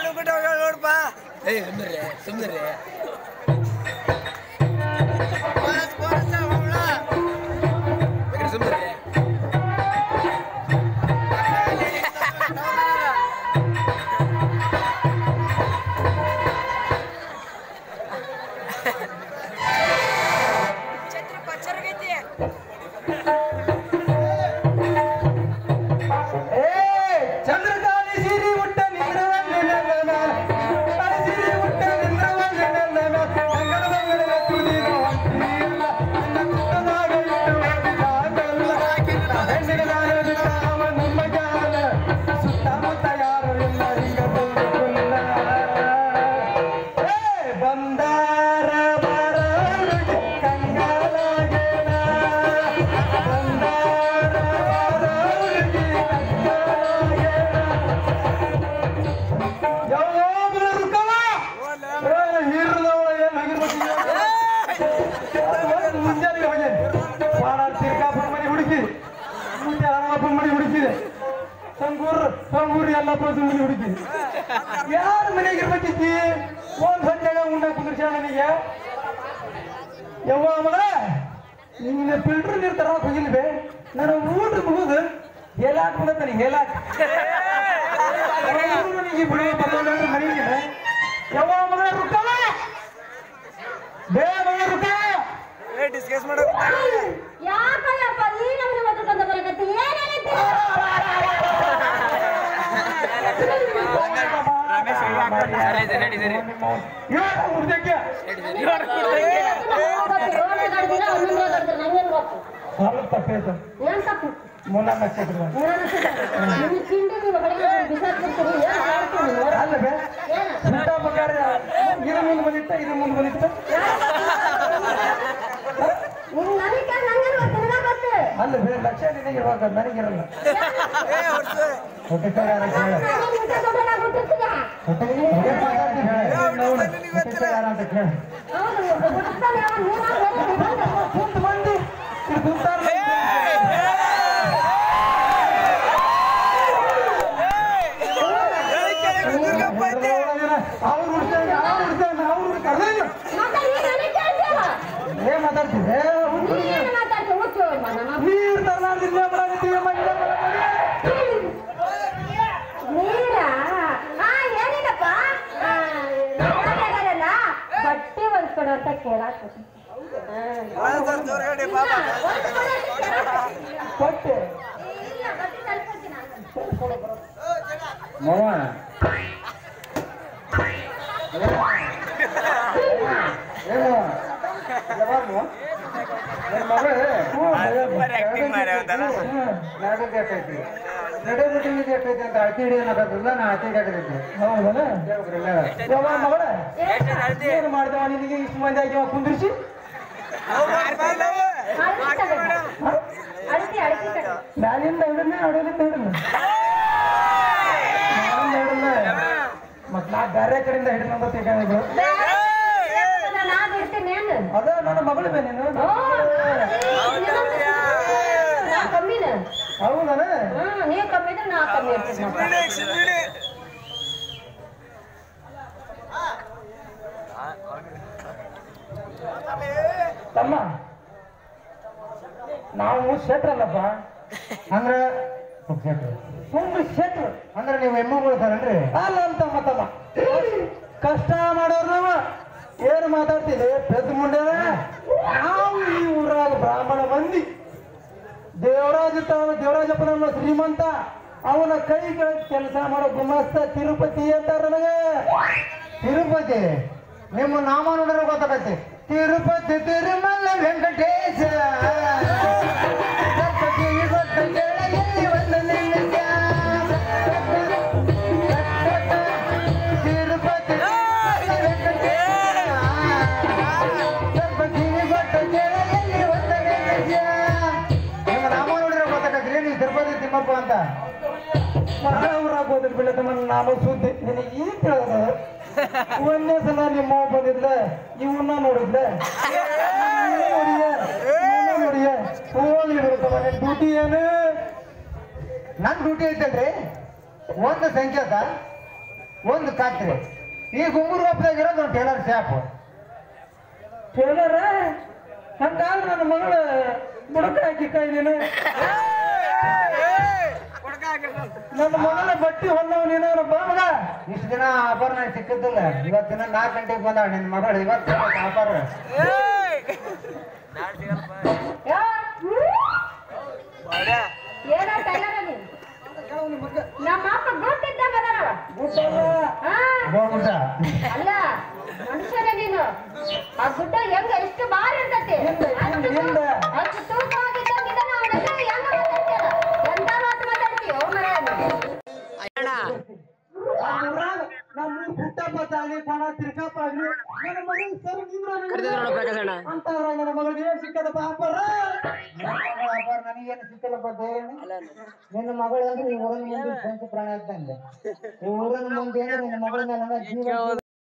ಬಿಟ್ಟು ಹೋಗ್ಯಾಳ ನೋಡಪ್ಪ ಏಯ್ ಸುಮ್ಮನೆ ಸುಮ್ಮನೆ ಬೋನಸ್ ಬೋನಸ್ ಹೋಗ್ಬಿಡ ಸುಮ್ಮನೆ ಛತ್ರ ಪಚ್ಚರಗೈತಿ ಏ ಚಂದ್ರಕಾಳಿ ಸಿರಿ ಉಟ್ಟ ನಿಂದ್ರವಲ್ಲಿ ನನ್ನ ಕಾಳಿ ಸಿರಿ ಉಟ್ಟ ನಿಂದ್ರವಲ್ಲಿ ನನ್ನ ಅಂಗಡ ಬಂಗಡ ತುದಿನ ಹೊಂಟಿಲ್ಲ ನನ್ನ ಕುಟ್ಟದಾಗ ಇಟ್ಟು ಜಾಗಲ್ಲ ಹೆಣ್ಣಿಗೆ ನಾನು ಬಿಟ್ಟ ಅವ ನಮ್ಮ ಜಾಲ ಸುತ್ತಮುತ್ತ ಯಾರು ಇಲ್ಲ ಈಗ ಬಂದುಲ್ಲ ಏ ಬಂದಾರ ಬಾರ ಕಂಗಾಲಾಗೇನ ಬಂದಾರ ಬಾರ ಯಾವಾಗ್ಲೂ ಇರ್ಕವ ಏ ಹೀರ್ದವ ಏನ್ ಹಗಿರ್ಬೇಕಿಲ್ಲ ಮುಂಜಾನೆ ಹೋಗಿ ಬಾಳ ತಿರ್ಗಾಪುರ ಮನೆ ಹುಡುಕಿ ಮುಂದೆ ಹನುಮಪ್ಪನ ಮನೆ ಹುಡುಕಿದೆ ಸಂಗೂರ್ ಸಂಗೂರ್ ಎಲ್ಲಪ್ಪ ಮನೆ ಹುಡುಕಿ ಯಾರ ಮನೆಗೆ ಇರ್ಬೇಕಿದ್ದಿ ಒಂದ್ ಹೊಟ್ಟೆಗ ಉಂಡ ಕುಂದ್ರಸ್ಯಾಳ ನನಗೆ ಯವ್ವ ಮಗ ನಿನ್ನ ಫಿಲ್ಟರ್ ನೀರು ತರಕ್ ಹೋಗಿಲ್ವೇ ನಾನು ಊಟ ಮುಗಿದು ಹೇಲಾಕ್ ಬಂದತ್ತ ನೀ ಹೇಲಾಕ್ ನನಗೆ ಬಿಡುವ ಬದಲಾವಣೆ ಮನೆಗೆ ಯವ್ವ ಮಗ ರುಕ್ಕವ ಬೇ ಮಗ ರುಕ್ಕ ಏ ಡಿಸ್ಕಸ್ ಮಾಡಕ್ ಯಾಕಯ್ಯಪ್ಪ ಈ ನಮ್ಗೆ ಒದ್ಕೊಂಡ ಬರಕತ್ತಿ ಏನಾಗೈತಿ ಸರಿ ಸರಿ ನಡಿ ಸರಿ ಇವಾಗ ಮುರ್ದಕ್ಕೆ ಸ್ವಲ್ಪ ತಪ್ಪೈತೆ ಏನ್ ತಪ್ಪು ಮೂಲ ನಕ್ಷತ್ರ ನಿಮ್ಗೆ ತಿಂಡಿ ನೀವು ಹೊರಗೆ ಬಿಸಾಕ್ಬಿಡ್ತೀರಿ ಏನ್ ಮಾಡ್ತೀರಿ ನೀವು? ಅಲ್ಲ ಬೇ ಏನ ಊಟ ಪ್ರಕಾರ ಇದು ಮುಂದೆ ಬಂದಿತ್ತ ಇದು ಮುಂದೆ ಬಂದಿತ್ತ ನಿಮ್ ನನಗೆ ನಂಗೆ ತಿರ್ಗಾ ಗೊತ್ತು ಅಲ್ಲ ಬೇ ಲಕ್ಷ ನಿನಗೆ ಇರುವಾಗ ನನಗಿರಲ್ಲ ಏ ಹೊಡ್ಸು ಹೊಟ್ಟೆ ಕಾಲ ಯಾರ ಕೇಳ ನಾನು ಇಂಥ ದೊಡ್ಡದಾಗಿ ಹುಟ್ಟಿರ್ತೀಯ. ಹೊಟ್ಟೆ ಹೊಟ್ಟೆ ಕಾಲ ಅಂತ ಹೇಳ ಹೊಟ್ಟೆ ಕಾಲ ಯಾರ ಅಂತ ಕೇಳ ಹೌದು ಹುಟ್ಟಿಸ್ತಾನೆ ಅವನು ನೀನು ಬೇರೆ ಬಿಡೋದು. ಕುಂತ ಮಂದಿ ಇದು ಕುಂತಾರ ಅವ್ರು ಹುಡ್ತಾನೆ ಅವ್ರು ಹುಡ್ತಾನೆ ಅವ್ರು ಹುಡ್ತಾನೆ ಮತ್ತೆ ನೀನ್ ನನಗೆ ಕೇಳ್ತೀಯ? ಏನ್ ಮಾತಾಡ್ತಿದ್ದೆ ನೀನ್ ಏನ್ ಮಾತಾಡ್ತೀಯ? ಹುಚ್ಚು ನನ್ನ ಮಗ. ನೀರ್ ತರಲಾರ್ದಿಲ್ಲ ಮಾಡಾಕತ್ತೀವಿ ಮಂಜ ನೀರಾ? ಆ, ಏನಿಲ್ಲಪ್ಪ? ಆ, ನಾವ್ಯಾರ್ಯಾರಲ್ಲ ಬಟ್ಟೆ ಹೊಲ್ಸ್ಕೊಡು ಅಂತ ಕೇಳಾಕ ಸರ್ ಜೋರ್ಗಡೆ ಪಾಪ ಕೊಟ್ಟೆ ಇಲ್ಲ ಬಟ್ಟೆ ತಲ್ಸ್ಕೊಡ್ತೀನಿ ನಾನು. ಮವ ಏನು ಯಾವಾಗ super acting ಮಾರ್ರೆ ಹೌದಲ್ಲ? ಹೌದಲ್ಲ ಯವ್ವ ಮಗಳ ಏನು ಮಾಡ್ದವ ನಿನಗೆ ಇಷ್ಟು ಮಂದಿ ಆಗಿ ಕುಂದಿರ್ಸಿ ಅಳತಿ ತಗೋ. ಅಳತಿ ಅಳತಿ ತಗೋ. ಮ್ಯಾಲಿಂದ ಹಿಡಿದ್ನ ಅಡಿಲಿಂದ ಹಿಡಿದ್ನ ಮ್ಯಾಲಿಂದ ಹಿಡಿದ್ನ ಮತ್ ನಾ ಬೇರೆ ಕಡೆಯಿಂದ ಹಿಡಿದ ತೆಗೆದು ನಾ ಬಿಡ್ತೀನಿ ಏನು? ಅದ ನನ್ನ ಮಗಳು ಬೇ ನೀನು ಓ, ನಾ ಕಮ್ಮಿನ ಹೌದನ ಹ್ಮ್ ನೀವ್ ಕಮ್ಮಿ ಇದ್ರೆ ನಾ ಕಮ್ಮಿ ಇರ್ತೀನಿ ನೋಡು. ತಮ್ಮ ನಾವು ಶೆಟ್ರ್ ಅಲ್ಲಪ್ಪ ಅಂದ್ರ ಸುಮ್ಮನೆ ಶೆಟ್ರ್ ಅಂದ್ರೆ ನೀವು ಎಮ್ಮಗಳು ಸರನ್ರಿ ಅಲ್ಲ ಅಂತ ಮತ್ತಲ್ಲ ಕಷ್ಟ ಮಾಡೋರು ನಾವು ಏನು ಮಾತಾಡ್ತೀವಿ ಪೆದ್ದ ಮುಂಡೆ ನಾವು ಈ ಊರಾಗ ಬ್ರಾಹ್ಮಣ ಮಂದಿ ದೇವರಾಜ ಇರ್ತಾವ ದೇವರಾಜಪ್ಪ ನಮ್ಮ ಶ್ರೀಮಂತ ಅವನ ಕೈ ಕೆಲಸ ಮಾಡೋ ಗುಮಸ್ತ ತಿರುಪತಿ ಅಂತಾರ ನನಗೆ ತಿರುಪತಿ ನಿಮ್ಮ ನಾಮ ನೋಡಿದ್ರೆ ಗೊತ್ತಾಗತ್ತೆ ತಿರುಪತಿ ತಿರುಮಲ ವೆಂಕಟೇಶ ತಿರುಪತಿ ಗೊತ್ತ ಕೆಳಗೆ ಒಂದು ನಿಮಿಷ. ತಿರುಪತಿ ವೆಂಕಟೇಶ. ತಿರುಪತಿ ಗೊತ್ತ ಕೆಳಗೆ ಒಂದು ನಿಮಿಷ. ನಿಮ್ಮ ನಾಮ ನೋಡಿದ್ರೆ ಗೊತ್ತಾಗತ್ರಿ ನೀವು ತಿರುಪತಿ ತಿಮ್ಮಪ್ಪ ಅಂತ ಮಹಾವರಾಗ ಹೋದ್ರೆ ಬಿಡ ತಮ್ಮ ನಾಮ ಸುದ್ದಿ ನಿನಗೆ ಈಗ ತಿಳಿದ ಒಂದೇ ಸಲ ನಿಮ್ಮ ಅವ್ವ ಬಂದಿದ್ಲ ಇವನ್ನ ನೋಡಿದ್ಲೆ ನೋಡಿಯ ನೋಡಿಯ ಹೋಗ್ಲಿ ಬಿಡುತ್ತಮ್ಮ ನಿನ್ ಡ್ಯೂಟಿ ಏನು ನನ್ ಡ್ಯೂಟಿ ಐತಲ್ರಿ ಒಂದು ಸಂಕೇತ ಒಂದು ಕತ್ರಿ ಈ ಗುಂಗೂರು ಹಬ್ಬದಾಗ ಇರೋದು ಒಂದು ಟೇಲರ್ ಶಾಪ್ ಟೇಲರ ಹಂಗಾದ್ರೆ ನನ್ನ ಮಗಳ ಬುಡಕ ಹಾಕಿ ಕೈ ನೀನು ನನ್ನ ಮಗನ ಬಟ್ಟಿ ಹೊಂದವ ನೀನು ಬಾ ಮಗ ಇಷ್ಟು ದಿನ ಆಭರಣ ಸಿಕ್ಕಿದ್ದಿಲ್ಲ ಇವತ್ತಿನ ನಾಲ್ಕು ಗಂಟೆಗೆ ಬಂದಾಳ ನಿನ್ನ ಮಗಳು ಇವತ್ತು ಆಫರ್ ಏನೋ ಟೈಲರ ನೀನು ನಮ್ಮ ಅಪ್ಪ ಗುಟ್ಟಿದ್ದಂಗ ಅದಾನವ ಹಾ ಹೋಗ್ಬಿಟ್ಟ ಅಲ್ಲ ಮನುಷ್ಯನೇ ನೀನು ಆ ಗುಡ್ಡ ಹೆಂಗ ಎಷ್ಟು ಬಾರಿ ಇರ್ತೈತಿ ಅಷ್ಟು ಹಿಂದ. ಅಷ್ಟು ತೂಕವಾಗಿದ್ದಂಗ ಇದನ್ನ ಅವನ ಹೆಸರು ಹೆಂಗ ಮಾತಾಡ್ತೀಯಲ್ಲ ಎಂತ ಮಾತು ಮಾತಾಡ್ತೀಯೋ ಮರ ನಮ್ಮ ಪುಟ್ಟಪ್ಪ ಆಗ್ಲಿ ಪಣ ತಿರ್ಕಪ್ಪ ಆಗ್ಲಿ ನನ್ನ ಮಗನ ಸರ್ ನಿಂದ್ರ ಅಂತ ನನ್ನ ಮಗಳಿಗೆ ಏನ್ ಸಿಕ್ಕದ ಪಾಪರ ಆಫರ್ ನನಗೇನು ಸಿಕ್ಕಿಲ್ಲಪ್ಪ ದೇವೇನು ನಿನ್ನ ಮಗಳು ಅಂದ್ರೆ ಈ ಊರಿನ ಮುಂದೆ ಸ್ವಂತ ಪ್ರಾಣ ಇದ್ದಂಗೆ ಈ ಊರಿನ ಮುಂದೆ ಅಂದ್ರೆ ನಿನ್ನ ಮಗಳ ಮೇಲೆ ಜೀವ